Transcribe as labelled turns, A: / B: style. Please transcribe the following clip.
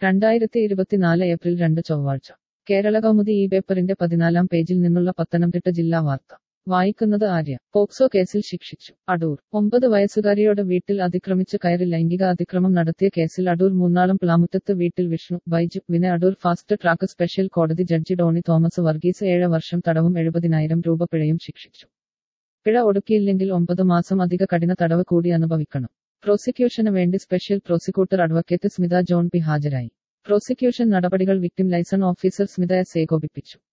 A: രണ്ടായിരത്തി ഇരുപത്തിനാല് ഏപ്രിൽ രണ്ട് ചൊവ്വാഴ്ച കേരള കൗമുദി ഈ പേപ്പറിന്റെ പതിനാലാം പേജിൽ നിന്നുള്ള പത്തനംതിട്ട ജില്ലാ വാർത്ത വായിക്കുന്നത് ആര്യ പോക്സോ കേസിൽ ശിക്ഷിച്ചു അടൂർ ഒമ്പത് വയസ്സുകാരിയോട് വീട്ടിൽ അതിക്രമിച്ച് കയറി ലൈംഗിക അതിക്രമം നടത്തിയ കേസിൽ അടൂർ മൂന്നാളം പ്ലാമുറ്റത്ത് വീട്ടിൽ വിഷ്ണു ബൈജു വിനെ അടൂർ ഫാസ്റ്റ് ട്രാക്ക് സ്പെഷ്യൽ കോടതി ജഡ്ജി ഡോണി തോമസ് വർഗീസ് ഏഴ് വർഷം തടവും എഴുപതിനായിരം രൂപ പിഴയും ശിക്ഷിച്ചു പിഴ ഒടുക്കിയില്ലെങ്കിൽ ഒമ്പത് മാസം അധിക കഠിന തടവ് കൂടി അനുഭവിക്കണം പ്രോസിക്യൂഷന് വേണ്ടി special prosecutor advocate Smitha John P ഹാജരായി പ്രോസിക്യൂഷൻ നടപടികൾ victim liaison officer Smitha S ഏകോപിപ്പിച്ചു